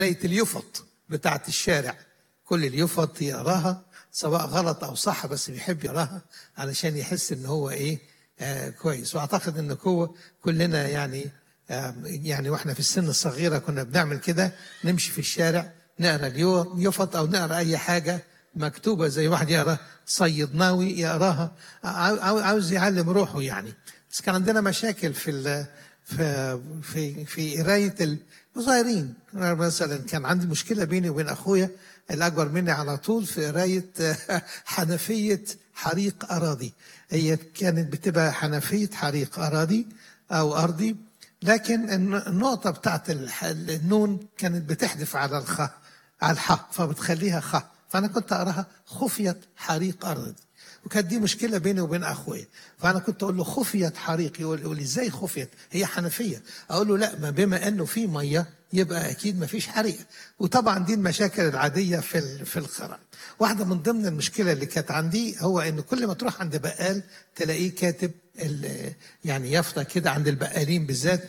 قراية اليفط بتاعت الشارع كل اليفط يقراها سواء غلط او صح بس بيحب يقراها علشان يحس ان هو ايه آه كويس واعتقد ان هو كلنا يعني آه يعني واحنا في السن الصغيره كنا بنعمل كده نمشي في الشارع نقرا اليفط او نقرا اي حاجه مكتوبه زي واحد يقرا صيدناوي يقراها عاو- عاوز يعلم روحه يعني بس كان عندنا مشاكل في ال في في في قرايه الصغيرين مثلا كان عندي مشكله بيني وبين اخويا الاكبر مني على طول في قرايه حنفيه حريق اراضي هي كانت بتبقى حنفيه حريق اراضي او ارضي لكن الن- النقطه بتاعت الح- النون كانت بتحذف على الخ على الحاء فبتخليها خ فانا كنت اقراها خفيه حريق ارضي وكانت دي مشكله بيني وبين اخويا فانا كنت اقول له خفيت حريق يقول يقول لي ازاي خفيت هي حنفيه اقول له لا ما بما انه في ميه يبقى اكيد ما فيش حريق وطبعا دي المشاكل العاديه في ال- في القراءه واحده من ضمن المشكله اللي كانت عندي هو ان كل ما تروح عند بقال تلاقيه كاتب ال- يعني يافطه كده عند البقالين بالذات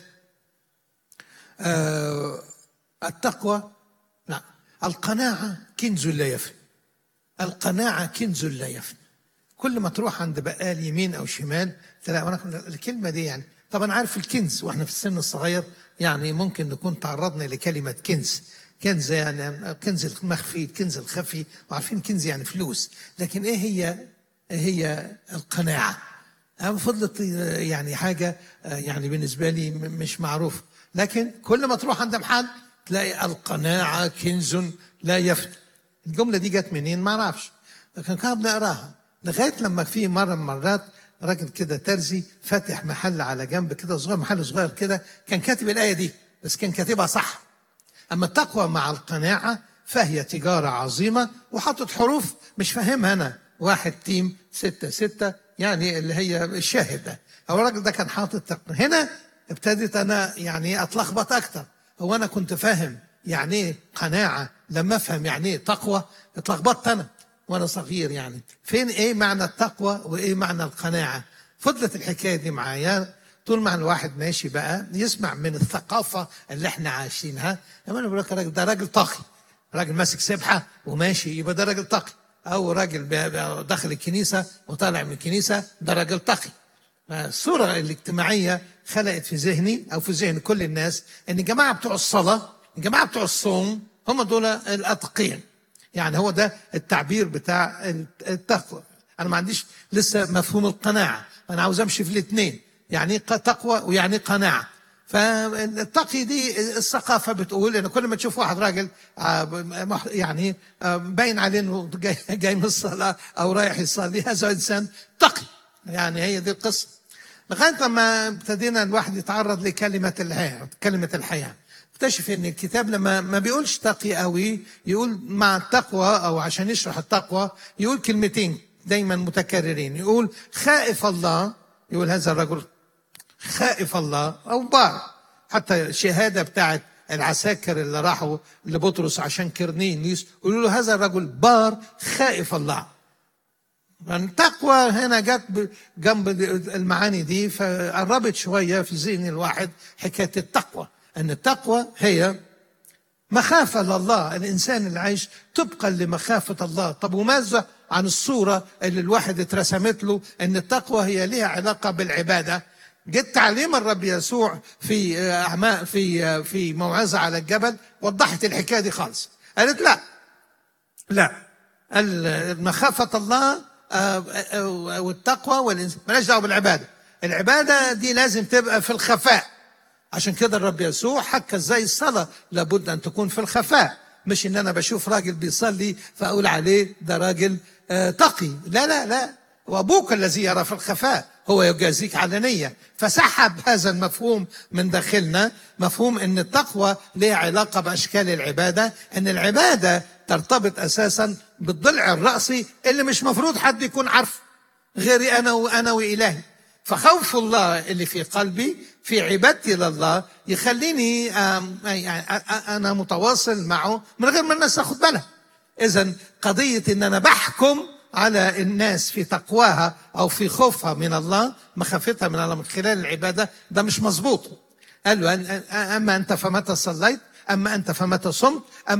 آه التقوى لا القناعه كنز لا يفنى القناعه كنز لا يفنى كل ما تروح عند بقال يمين او شمال تلاقي وانا كنت- الكلمه دي يعني طبعا عارف الكنز واحنا في السن الصغير يعني ممكن نكون تعرضنا لكلمه كنز كنز يعني كنز المخفي الكنز الخفي وعارفين كنز يعني فلوس لكن ايه هي إيه هي القناعه أنا فضلت يعني حاجه يعني بالنسبه لي م- مش معروف لكن كل ما تروح عند محل تلاقي القناعه كنز لا يفنى الجمله دي جت منين ما اعرفش لكن كنا بنقراها لغايه لما في مره من المرات راجل كده ترزي فاتح محل على جنب كده صغير محل صغير كده كان كاتب الايه دي بس كان كاتبها صح اما التقوى مع القناعه فهي تجاره عظيمه وحاطط حروف مش فاهمها انا واحد تيم ستة ستة يعني اللي هي الشاهد ده هو الراجل ده كان حاطط تقوى. هنا ابتديت انا يعني اتلخبط اكتر هو انا كنت فاهم يعني ايه قناعه لما افهم يعني ايه تقوى اتلخبطت انا وانا صغير يعني فين ايه معنى التقوى وايه معنى القناعه فضلت الحكايه دي معايا طول ما الواحد ماشي بقى يسمع من الثقافه اللي احنا عايشينها لما انا بقول لك الراجل ده راجل تقي راجل ماسك سبحه وماشي يبقى ده راجل تقي او راجل بي- بي- داخل الكنيسه وطالع من الكنيسه ده راجل تقي الصورة الاجتماعية خلقت في ذهني أو في ذهن كل الناس إن الجماعة بتوع الصلاة الجماعة بتوع الصوم هم دول الأتقياء يعني هو ده التعبير بتاع التقوى أنا ما عنديش لسه مفهوم القناعة أنا عاوز أمشي في الاثنين يعني إيه تقوى ويعني إيه قناعة فالتقي دي الثقافه بتقول ان كل ما تشوف واحد راجل آه، مح- يعني آه، باين عليه انه جاي, جاي من الصلاه او رايح يصلي هذا انسان تقي يعني هي دي القصه لغايه لما ابتدينا الواحد يتعرض لكلمه الحياه كلمه الحياه اكتشف ان الكتاب لما ما بيقولش تقي قوي يقول مع التقوى او عشان يشرح التقوى يقول كلمتين دايما متكررين يقول خائف الله يقول هذا الرجل خائف الله او بار حتى الشهاده بتاعت العساكر اللي راحوا لبطرس عشان كرنيليوس يقولوا له هذا الرجل بار خائف الله التقوى هنا جت ب- جنب المعاني دي فقربت شويه في ذهن الواحد حكايه التقوى ان التقوى هي مخافة لله الإنسان اللي عايش طبقا لمخافة الله طب وماذا عن الصورة اللي الواحد اترسمت له أن التقوى هي لها علاقة بالعبادة جت تعليم الرب يسوع في آه، أعماء في آه، في موعظة على الجبل وضحت الحكاية دي خالص قالت لا لا ال- مخافة الله آه، آه، والتقوى والإنسان مالهاش دعوة بالعبادة العبادة دي لازم تبقى في الخفاء عشان كده الرب يسوع حكى ازاي الصلاة لابد أن تكون في الخفاء مش إن أنا بشوف راجل بيصلي فأقول عليه ده راجل آه، تقي لا لا لا وأبوك الذي يرى في الخفاء هو يجازيك علانية فسحب هذا المفهوم من داخلنا مفهوم أن التقوى لها علاقة بأشكال العبادة أن العبادة ترتبط أساسا بالضلع الرأسي اللي مش مفروض حد يكون عارفه غيري أنا وأنا وإلهي فخوف الله اللي في قلبي في عبادتي لله يخليني آم، يعني أ- أ- انا متواصل معه من غير ما الناس تاخد بالها اذا قضيه ان انا بحكم على الناس في تقواها او في خوفها من الله مخافتها من الله من خلال العباده ده مش مظبوط قال له أن- أن- اما انت فمتى صليت أما أنت فمتى صمت أما